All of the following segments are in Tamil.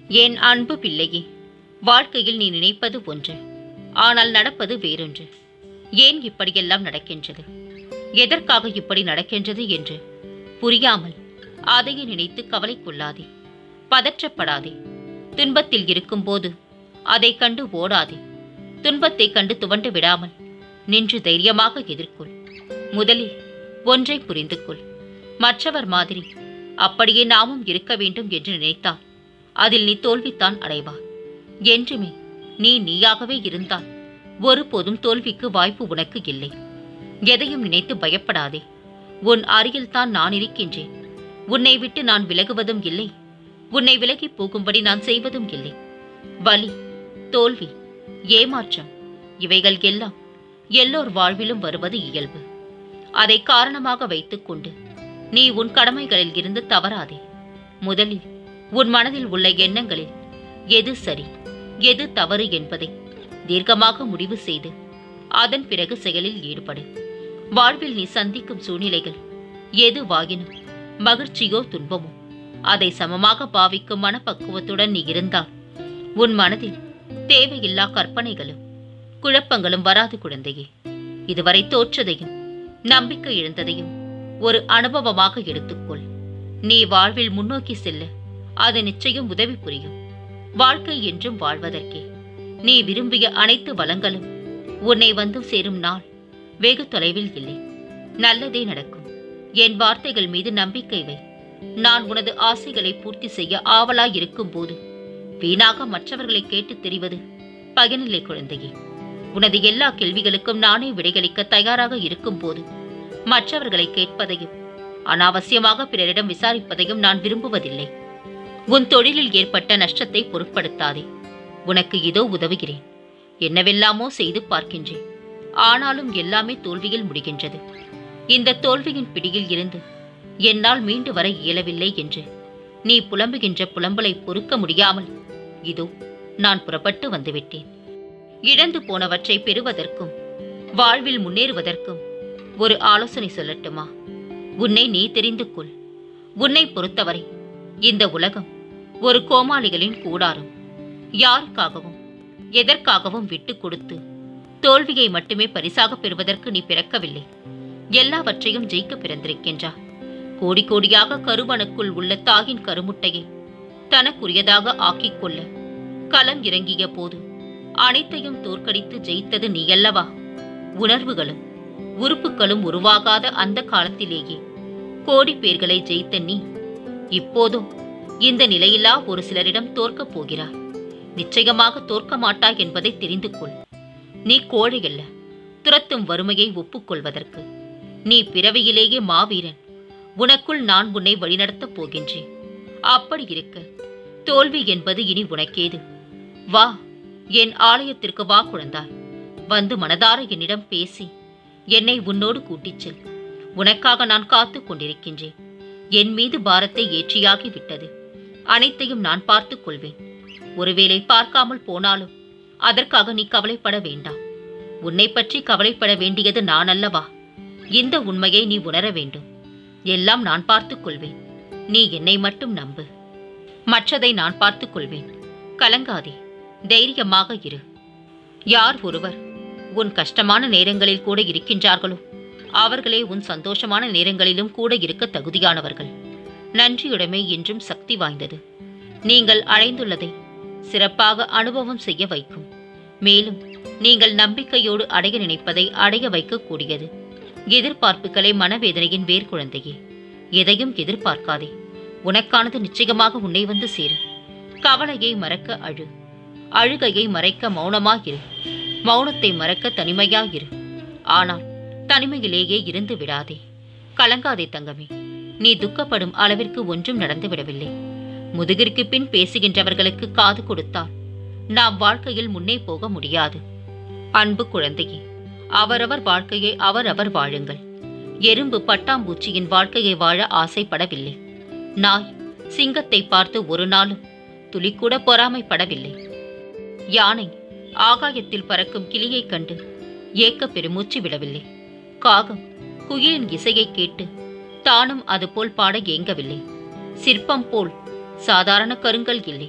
என் அன்பு பிள்ளையே வாழ்க்கையில் நீ நினைப்பது ஒன்று ஆனால் நடப்பது வேறொன்று ஏன் இப்படியெல்லாம் நடக்கின்றது எதற்காக இப்படி நடக்கின்றது என்று புரியாமல் அதையே நினைத்து கவலை கொள்ளாதே பதற்றப்படாதே துன்பத்தில் இருக்கும்போது அதை கண்டு ஓடாதே துன்பத்தை கண்டு துவண்டு விடாமல் நின்று தைரியமாக எதிர்கொள் முதலில் ஒன்றை புரிந்து கொள் மற்றவர் மாதிரி அப்படியே நாமும் இருக்க வேண்டும் என்று நினைத்தால் அதில் நீ தோல்வித்தான் அடைவாய் என்றுமே நீ நீயாகவே இருந்தால் ஒருபோதும் தோல்விக்கு வாய்ப்பு உனக்கு இல்லை எதையும் நினைத்து பயப்படாதே உன் அருகில்தான் நான் இருக்கின்றேன் உன்னை விட்டு நான் விலகுவதும் இல்லை உன்னை விலகி போகும்படி நான் செய்வதும் இல்லை வலி தோல்வி ஏமாற்றம் இவைகள் எல்லாம் எல்லோர் வாழ்விலும் வருவது இயல்பு அதை காரணமாக வைத்துக்கொண்டு நீ உன் கடமைகளில் இருந்து தவறாதே முதலில் உன் மனதில் உள்ள எண்ணங்களில் எது சரி எது தவறு என்பதை தீர்க்கமாக முடிவு செய்து அதன் பிறகு செயலில் ஈடுபடு வாழ்வில் நீ சந்திக்கும் சூழ்நிலைகள் எதுவாகினும் மகிழ்ச்சியோ துன்பமோ அதை சமமாக பாவிக்கும் மனப்பக்குவத்துடன் நீ இருந்தால் உன் மனதில் தேவையில்லா கற்பனைகளும் குழப்பங்களும் வராது குழந்தையே இதுவரை தோற்றதையும் நம்பிக்கை இழந்ததையும் ஒரு அனுபவமாக எடுத்துக்கொள் நீ வாழ்வில் முன்னோக்கி செல்ல அது நிச்சயம் உதவி புரியும் வாழ்க்கை என்றும் வாழ்வதற்கே நீ விரும்பிய அனைத்து வளங்களும் உன்னை வந்து சேரும் நாள் வெகு தொலைவில் இல்லை நல்லதே நடக்கும் என் வார்த்தைகள் மீது நம்பிக்கை வை நான் உனது ஆசைகளை பூர்த்தி செய்ய ஆவலாய் இருக்கும் போது வீணாக மற்றவர்களை கேட்டுத் தெரிவது பயனில்லை குழந்தையே உனது எல்லா கேள்விகளுக்கும் நானே விடையளிக்க தயாராக இருக்கும் போது மற்றவர்களை கேட்பதையும் அனாவசியமாக பிறரிடம் விசாரிப்பதையும் நான் விரும்புவதில்லை உன் தொழிலில் ஏற்பட்ட நஷ்டத்தை பொருட்படுத்தாதே உனக்கு இதோ உதவுகிறேன் என்னவெல்லாமோ செய்து பார்க்கின்றேன் ஆனாலும் எல்லாமே தோல்வியில் முடிகின்றது இந்த தோல்வியின் பிடியில் இருந்து என்னால் மீண்டு வர இயலவில்லை என்று நீ புலம்புகின்ற புலம்பலை பொறுக்க முடியாமல் இதோ நான் புறப்பட்டு வந்துவிட்டேன் இழந்து போனவற்றை பெறுவதற்கும் வாழ்வில் முன்னேறுவதற்கும் ஒரு ஆலோசனை சொல்லட்டுமா உன்னை நீ தெரிந்து கொள் உன்னை பொறுத்தவரை இந்த உலகம் ஒரு கோமாளிகளின் கூடாரம் யாருக்காகவும் எதற்காகவும் விட்டு கொடுத்து தோல்வியை மட்டுமே பரிசாக பெறுவதற்கு நீ பிறக்கவில்லை எல்லாவற்றையும் ஜெயிக்க பிறந்திருக்கின்றாய் கோடி கோடியாக கருவனுக்குள் உள்ள தாயின் கருமுட்டையை தனக்குரியதாக ஆக்கிக் கொள்ள களம் இறங்கிய போது அனைத்தையும் தோற்கடித்து ஜெயித்தது நீயல்லவா உணர்வுகளும் உறுப்புகளும் உருவாகாத அந்த காலத்திலேயே கோடி பேர்களை ஜெயித்த நீ இப்போதும் இந்த நிலையிலா ஒரு சிலரிடம் தோற்கப் போகிறாய் நிச்சயமாக தோற்க மாட்டாய் என்பதை தெரிந்து கொள் நீ கோழையல்ல துரத்தும் வறுமையை ஒப்புக்கொள்வதற்கு நீ பிறவியிலேயே மாவீரன் உனக்குள் நான் உன்னை வழிநடத்தப் போகின்றேன் அப்படி இருக்க தோல்வி என்பது இனி உனக்கேது வா என் ஆலயத்திற்கு வா குழந்தாய் வந்து மனதார என்னிடம் பேசி என்னை உன்னோடு கூட்டிச் செல் உனக்காக நான் காத்துக் கொண்டிருக்கின்றேன் என் மீது பாரத்தை ஏற்றியாகி விட்டது அனைத்தையும் நான் பார்த்துக் கொள்வேன் ஒருவேளை பார்க்காமல் போனாலும் அதற்காக நீ கவலைப்பட வேண்டாம் உன்னை பற்றி கவலைப்பட வேண்டியது நான் அல்லவா இந்த உண்மையை நீ உணர வேண்டும் எல்லாம் நான் பார்த்துக் கொள்வேன் நீ என்னை மட்டும் நம்பு மற்றதை நான் பார்த்துக் கொள்வேன் கலங்காதே தைரியமாக இரு யார் ஒருவர் உன் கஷ்டமான நேரங்களில் கூட இருக்கின்றார்களோ அவர்களே உன் சந்தோஷமான நேரங்களிலும் கூட இருக்க தகுதியானவர்கள் நன்றியுடைமை என்றும் சக்தி வாய்ந்தது நீங்கள் அடைந்துள்ளதை சிறப்பாக அனுபவம் செய்ய வைக்கும் மேலும் நீங்கள் நம்பிக்கையோடு அடைய நினைப்பதை அடைய வைக்கக்கூடியது எதிர்பார்ப்புகளை மனவேதனையின் வேர் குழந்தையே எதையும் எதிர்பார்க்காதே உனக்கானது நிச்சயமாக உன்னை வந்து சேரும் கவலையை மறக்க அழு அழுகையை மறைக்க மௌனமாயிரு மௌனத்தை மறக்க தனிமையாயிரு ஆனால் தனிமையிலேயே இருந்து விடாதே கலங்காதே தங்கமே நீ துக்கப்படும் அளவிற்கு ஒன்றும் நடந்துவிடவில்லை முதுகிற்கு பின் பேசுகின்றவர்களுக்கு காது கொடுத்தால் நாம் வாழ்க்கையில் முன்னே போக முடியாது அன்பு குழந்தையே அவரவர் வாழ்க்கையை அவரவர் வாழுங்கள் எறும்பு பட்டாம்பூச்சியின் வாழ்க்கையை வாழ ஆசைப்படவில்லை நாய் சிங்கத்தை பார்த்து ஒரு நாளும் துளிக்கூட பொறாமைப்படவில்லை யானை ஆகாயத்தில் பறக்கும் கிளியைக் கண்டு ஏக்க பெருமூச்சு விடவில்லை காகம் குயிலின் இசையை கேட்டு தானும் அதுபோல் பாட ஏங்கவில்லை சிற்பம் போல் சாதாரண கருங்கல் இல்லை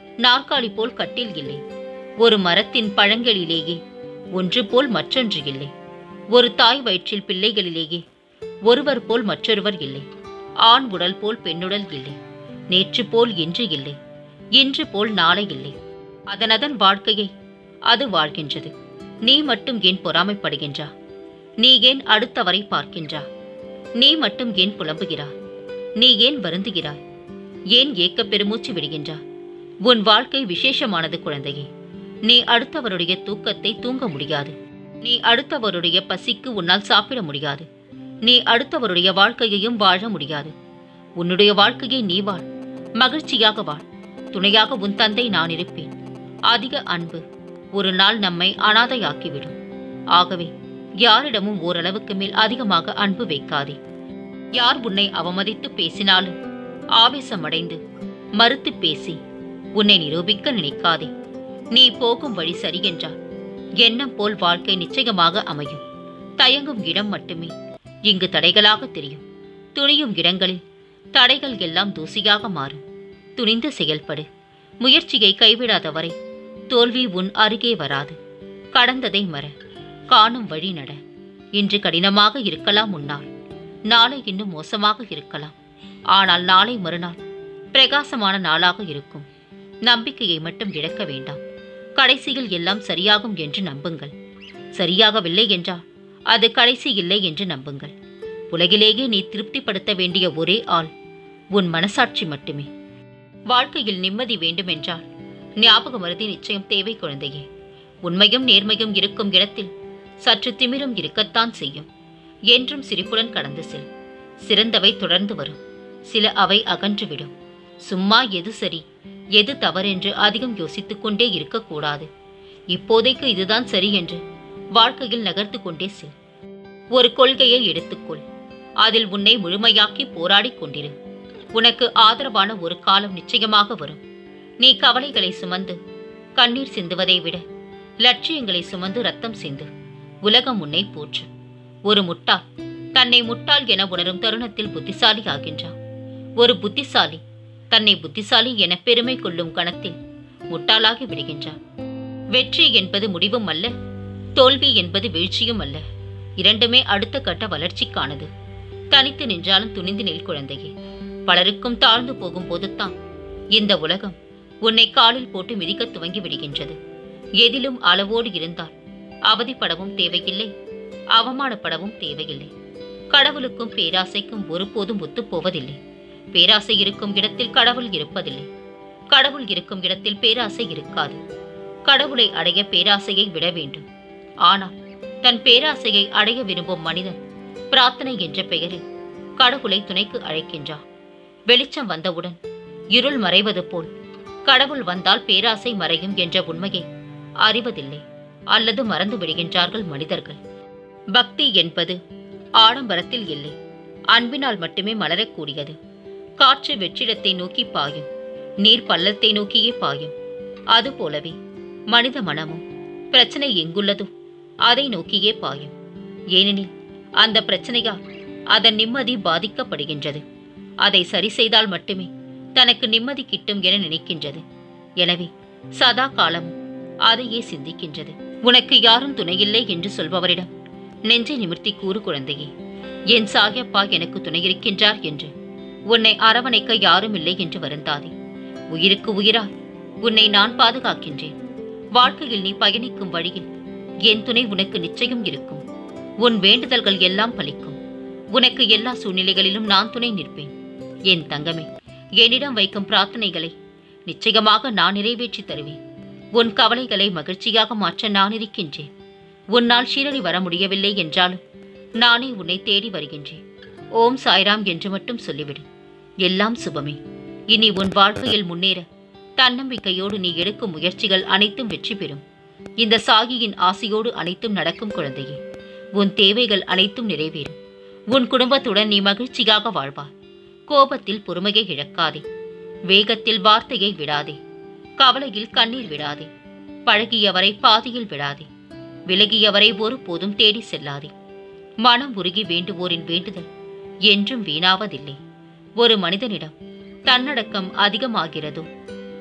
நாற்காலி போல் கட்டில் இல்லை ஒரு மரத்தின் பழங்களிலேயே ஒன்று போல் மற்றொன்று இல்லை ஒரு தாய் வயிற்றில் பிள்ளைகளிலேயே ஒருவர் போல் மற்றொருவர் இல்லை ஆண் உடல் போல் பெண்ணுடல் இல்லை நேற்று போல் இன்று இல்லை இன்று போல் நாளை இல்லை அதனதன் வாழ்க்கையை அது வாழ்கின்றது நீ மட்டும் ஏன் பொறாமைப்படுகின்றா நீ ஏன் அடுத்தவரை பார்க்கின்றா நீ மட்டும் ஏன் புலம்புகிறாய் நீ ஏன் வருந்துகிறாய் ஏன் ஏக்க பெருமூச்சு விடுகின்றா உன் வாழ்க்கை விசேஷமானது குழந்தையே நீ அடுத்தவருடைய தூக்கத்தை தூங்க முடியாது நீ அடுத்தவருடைய பசிக்கு உன்னால் சாப்பிட முடியாது நீ அடுத்தவருடைய வாழ்க்கையையும் வாழ முடியாது உன்னுடைய வாழ்க்கையை நீ வாழ் மகிழ்ச்சியாக வாழ் துணையாக உன் தந்தை நான் இருப்பேன் அதிக அன்பு ஒரு நாள் நம்மை அனாதையாக்கிவிடும் ஆகவே யாரிடமும் ஓரளவுக்கு மேல் அதிகமாக அன்பு வைக்காதே யார் உன்னை அவமதித்து பேசினாலும் ஆவேசமடைந்து மறுத்து பேசி உன்னை நிரூபிக்க நினைக்காதே நீ போகும் வழி சரியென்றால் எண்ணம் போல் வாழ்க்கை நிச்சயமாக அமையும் தயங்கும் இடம் மட்டுமே இங்கு தடைகளாக தெரியும் துணியும் இடங்களில் தடைகள் எல்லாம் தூசியாக மாறும் துணிந்து செயல்படு முயற்சியை கைவிடாத வரை தோல்வி உன் அருகே வராது கடந்ததை மற காணும் வழி நட இன்று கடினமாக இருக்கலாம் உன்னால் நாளை இன்னும் மோசமாக இருக்கலாம் ஆனால் நாளை மறுநாள் பிரகாசமான நாளாக இருக்கும் நம்பிக்கையை மட்டும் இழக்க வேண்டாம் கடைசியில் எல்லாம் சரியாகும் என்று நம்புங்கள் சரியாகவில்லை என்றால் அது கடைசி இல்லை என்று நம்புங்கள் உலகிலேயே நீ திருப்திப்படுத்த வேண்டிய ஒரே ஆள் உன் மனசாட்சி மட்டுமே வாழ்க்கையில் நிம்மதி வேண்டுமென்றால் ஞாபக மருதி நிச்சயம் தேவை குழந்தையே உண்மையும் நேர்மையும் இருக்கும் இடத்தில் சற்று திமிரும் இருக்கத்தான் செய்யும் என்றும் சிரிப்புடன் கடந்து செல் சிறந்தவை தொடர்ந்து வரும் சில அவை அகன்றுவிடும் சும்மா எது சரி எது தவறென்று அதிகம் யோசித்துக் கொண்டே இருக்கக்கூடாது இப்போதைக்கு இதுதான் சரி என்று வாழ்க்கையில் நகர்த்து கொண்டே செல் ஒரு கொள்கையை எடுத்துக்கொள் அதில் உன்னை முழுமையாக்கி போராடிக் கொண்டிரு உனக்கு ஆதரவான ஒரு காலம் நிச்சயமாக வரும் நீ கவலைகளை சுமந்து கண்ணீர் சிந்துவதை விட லட்சியங்களை சுமந்து ரத்தம் சிந்து உலகம் உன்னை போற்றும் ஒரு முட்டாள் தன்னை முட்டாள் என உணரும் தருணத்தில் புத்திசாலி ஆகின்றான் ஒரு புத்திசாலி தன்னை புத்திசாலி என பெருமை கொள்ளும் கணத்தில் முட்டாளாகி விடுகின்றான் வெற்றி என்பது முடிவும் அல்ல தோல்வி என்பது வீழ்ச்சியும் அல்ல இரண்டுமே அடுத்த கட்ட வளர்ச்சிக்கானது தனித்து நின்றாலும் துணிந்து நில் குழந்தையே பலருக்கும் தாழ்ந்து போகும் போதுதான் இந்த உலகம் உன்னை காலில் போட்டு மிதிக்க துவங்கி விடுகின்றது எதிலும் அளவோடு இருந்தால் அவதிப்படவும் தேவையில்லை அவமானப்படவும் தேவையில்லை கடவுளுக்கும் பேராசைக்கும் ஒருபோதும் ஒத்துப்போவதில்லை பேராசை இருக்கும் இடத்தில் கடவுள் இருப்பதில்லை கடவுள் இருக்கும் இடத்தில் பேராசை இருக்காது கடவுளை அடைய பேராசையை விட வேண்டும் ஆனால் தன் பேராசையை அடைய விரும்பும் மனிதன் பிரார்த்தனை என்ற பெயரில் கடவுளை துணைக்கு அழைக்கின்றான் வெளிச்சம் வந்தவுடன் இருள் மறைவது போல் கடவுள் வந்தால் பேராசை மறையும் என்ற உண்மையை அறிவதில்லை அல்லது மறந்து விடுகின்றார்கள் மனிதர்கள் பக்தி என்பது ஆடம்பரத்தில் இல்லை அன்பினால் மட்டுமே மலரக்கூடியது காற்று வெற்றிடத்தை நோக்கி பாயும் நீர் பள்ளத்தை நோக்கியே பாயும் அதுபோலவே மனித மனமும் பிரச்சனை எங்குள்ளதோ அதை நோக்கியே பாயும் ஏனெனில் அந்த பிரச்சனையால் அதன் நிம்மதி பாதிக்கப்படுகின்றது அதை சரி செய்தால் மட்டுமே தனக்கு நிம்மதி கிட்டும் என நினைக்கின்றது எனவே சதா காலமும் அதையே சிந்திக்கின்றது உனக்கு யாரும் துணையில்லை என்று சொல்பவரிடம் நெஞ்சை நிமிர்த்தி கூறு குழந்தையே என் சாயப்பா எனக்கு துணை இருக்கின்றார் என்று உன்னை அரவணைக்க யாரும் இல்லை என்று வருந்தாதே உயிருக்கு உயிராய் உன்னை நான் பாதுகாக்கின்றேன் வாழ்க்கையில் நீ பயணிக்கும் வழியில் என் துணை உனக்கு நிச்சயம் இருக்கும் உன் வேண்டுதல்கள் எல்லாம் பலிக்கும் உனக்கு எல்லா சூழ்நிலைகளிலும் நான் துணை நிற்பேன் என் தங்கமே என்னிடம் வைக்கும் பிரார்த்தனைகளை நிச்சயமாக நான் நிறைவேற்றி தருவேன் உன் கவலைகளை மகிழ்ச்சியாக மாற்ற நான் இருக்கின்றேன் உன்னால் ஷீரடி வர முடியவில்லை என்றாலும் நானே உன்னை தேடி வருகின்றேன் ஓம் சாய்ராம் என்று மட்டும் சொல்லிவிடு எல்லாம் சுபமே இனி உன் வாழ்க்கையில் முன்னேற தன்னம்பிக்கையோடு நீ எடுக்கும் முயற்சிகள் அனைத்தும் வெற்றி பெறும் இந்த சாகியின் ஆசையோடு அனைத்தும் நடக்கும் குழந்தையே உன் தேவைகள் அனைத்தும் நிறைவேறும் உன் குடும்பத்துடன் நீ மகிழ்ச்சியாக வாழ்வாய் கோபத்தில் பொறுமையை இழக்காதே வேகத்தில் வார்த்தையை விடாதே கவலையில் கண்ணீர் விடாதே பழகியவரை பாதியில் விடாதே விலகியவரை ஒருபோதும் தேடி செல்லாதே மனம் உருகி வேண்டுவோரின் வேண்டுதல் என்றும் வீணாவதில்லை ஒரு மனிதனிடம் தன்னடக்கம் அதிகமாகிறதோ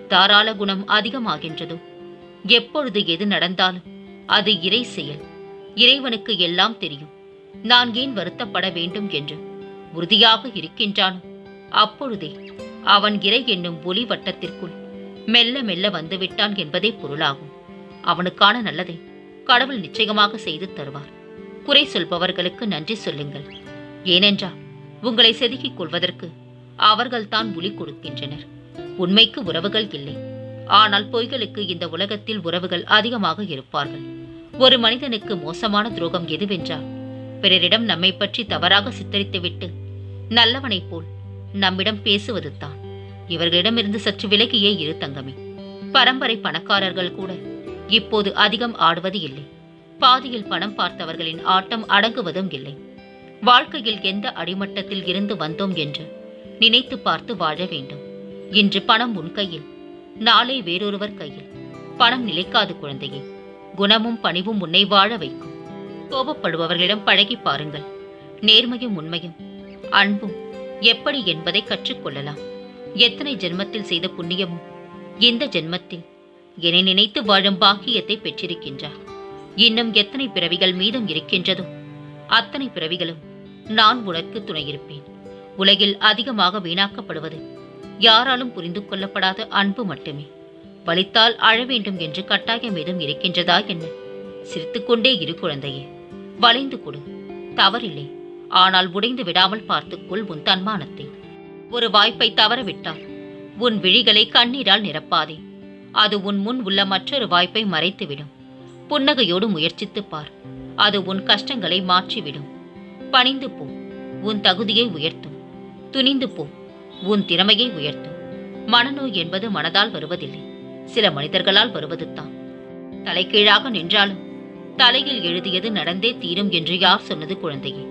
தாராள குணம் அதிகமாகின்றதோ எப்பொழுது எது நடந்தாலும் அது இறை செயல் இறைவனுக்கு எல்லாம் தெரியும் நான் ஏன் வருத்தப்பட வேண்டும் என்று உறுதியாக இருக்கின்றானோ அப்பொழுதே அவன் இறை என்னும் ஒளி வட்டத்திற்குள் மெல்ல மெல்ல வந்துவிட்டான் என்பதே பொருளாகும் அவனுக்கான நல்லதை கடவுள் நிச்சயமாக செய்து தருவார் குறை சொல்பவர்களுக்கு நன்றி சொல்லுங்கள் ஏனென்றால் உங்களை செதுக்கிக் கொள்வதற்கு அவர்கள்தான் ஒளி கொடுக்கின்றனர் உண்மைக்கு உறவுகள் இல்லை ஆனால் பொய்களுக்கு இந்த உலகத்தில் உறவுகள் அதிகமாக இருப்பார்கள் ஒரு மனிதனுக்கு மோசமான துரோகம் எதுவென்றால் பிறரிடம் நம்மை பற்றி தவறாக சித்தரித்துவிட்டு நல்லவனைப் போல் நம்மிடம் பேசுவதுதான் இவர்களிடமிருந்து சற்று விலகியே இரு தங்கமே பரம்பரை பணக்காரர்கள் கூட இப்போது அதிகம் ஆடுவது இல்லை பாதியில் பணம் பார்த்தவர்களின் ஆட்டம் அடங்குவதும் இல்லை வாழ்க்கையில் எந்த அடிமட்டத்தில் இருந்து வந்தோம் என்று நினைத்து பார்த்து வாழ வேண்டும் இன்று பணம் உன் கையில் நாளை வேறொருவர் கையில் பணம் நிலைக்காது குழந்தையே குணமும் பணிவும் உன்னை வாழ வைக்கும் கோபப்படுபவர்களிடம் பழகி பாருங்கள் நேர்மையும் உண்மையும் அன்பும் எப்படி என்பதை கற்றுக்கொள்ளலாம் எத்தனை ஜென்மத்தில் செய்த புண்ணியமும் இந்த ஜென்மத்தில் என்னை நினைத்து வாழும் பாக்கியத்தை பெற்றிருக்கின்றார் இன்னும் எத்தனை பிறவிகள் மீதம் இருக்கின்றதோ அத்தனை பிறவிகளும் நான் உனக்கு துணையிருப்பேன் உலகில் அதிகமாக வீணாக்கப்படுவது யாராலும் புரிந்து கொள்ளப்படாத அன்பு மட்டுமே வலித்தால் அழ வேண்டும் என்று கட்டாயம் ஏதும் இருக்கின்றதா என்ன சிரித்துக்கொண்டே இரு குழந்தையே வளைந்து கொடு தவறில்லை ஆனால் உடைந்து விடாமல் பார்த்துக்கொள் உன் தன்மானத்தை ஒரு வாய்ப்பை தவறவிட்டால் உன் விழிகளை கண்ணீரால் நிரப்பாதே அது உன் முன் உள்ள மற்றொரு வாய்ப்பை மறைத்துவிடும் புன்னகையோடு முயற்சித்துப் பார் அது உன் கஷ்டங்களை மாற்றிவிடும் பணிந்து போ உன் தகுதியை உயர்த்தும் துணிந்து போ உன் திறமையை உயர்த்தும் மனநோய் என்பது மனதால் வருவதில்லை சில மனிதர்களால் வருவது தான் தலைகீழாக நின்றாலும் தலையில் எழுதியது நடந்தே தீரும் என்று யார் சொன்னது குழந்தையே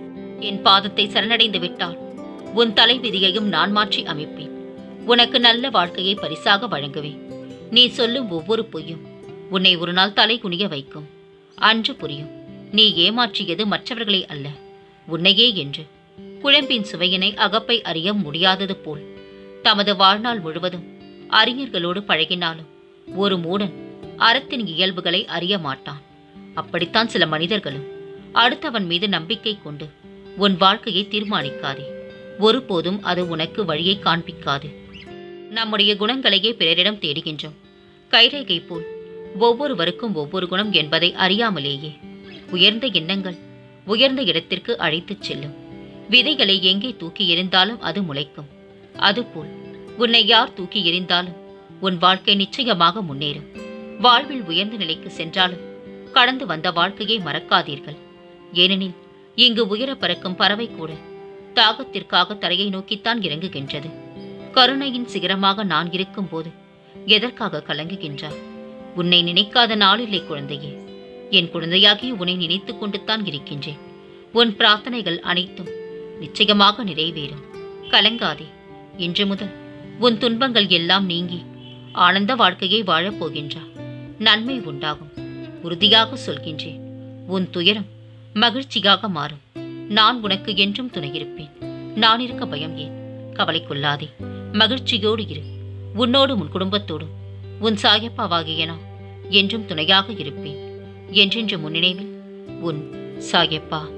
என் பாதத்தை சரணடைந்து விட்டால் உன் தலைவிதியையும் நான் மாற்றி அமைப்பேன் உனக்கு நல்ல வாழ்க்கையை பரிசாக வழங்குவேன் நீ சொல்லும் ஒவ்வொரு பொய்யும் உன்னை ஒரு நாள் தலை குனிய வைக்கும் அன்று புரியும் நீ ஏமாற்றியது மற்றவர்களை அல்ல உன்னையே என்று குழம்பின் சுவையினை அகப்பை அறிய முடியாதது போல் தமது வாழ்நாள் முழுவதும் அறிஞர்களோடு பழகினாலும் ஒரு மூடன் அறத்தின் இயல்புகளை அறிய மாட்டான் அப்படித்தான் சில மனிதர்களும் அடுத்தவன் மீது நம்பிக்கை கொண்டு உன் வாழ்க்கையை தீர்மானிக்காதே ஒருபோதும் அது உனக்கு வழியை காண்பிக்காது நம்முடைய குணங்களையே பிறரிடம் தேடுகின்றோம் கைரேகை போல் ஒவ்வொருவருக்கும் ஒவ்வொரு குணம் என்பதை அறியாமலேயே உயர்ந்த எண்ணங்கள் உயர்ந்த இடத்திற்கு அழைத்துச் செல்லும் விதைகளை எங்கே தூக்கி எறிந்தாலும் அது முளைக்கும் அதுபோல் உன்னை யார் தூக்கி எறிந்தாலும் உன் வாழ்க்கை நிச்சயமாக முன்னேறும் வாழ்வில் உயர்ந்த நிலைக்கு சென்றாலும் கடந்து வந்த வாழ்க்கையை மறக்காதீர்கள் ஏனெனில் இங்கு உயர பறக்கும் பறவை கூட தாகத்திற்காக தரையை நோக்கித்தான் இறங்குகின்றது கருணையின் சிகரமாக நான் இருக்கும்போது எதற்காக கலங்குகின்றார் உன்னை நினைக்காத நாளில்லை குழந்தையே என் குழந்தையாகி உன்னை நினைத்துக் கொண்டுத்தான் இருக்கின்றேன் உன் பிரார்த்தனைகள் அனைத்தும் நிச்சயமாக நிறைவேறும் கலங்காதே இன்று முதல் உன் துன்பங்கள் எல்லாம் நீங்கி ஆனந்த வாழ்க்கையை வாழப் போகின்றார் நன்மை உண்டாகும் உறுதியாக சொல்கின்றேன் உன் துயரம் மகிழ்ச்சியாக மாறும் நான் உனக்கு என்றும் துணையிருப்பேன் நான் இருக்க பயம் ஏன் கவலை கொள்ளாதே மகிழ்ச்சியோடு இரு உன்னோடு உன் குடும்பத்தோடும் உன் சாயப்பாவாகிய நான் என்றும் துணையாக இருப்பேன் என்றென்று முன்னினைவில் உன் சாயப்பா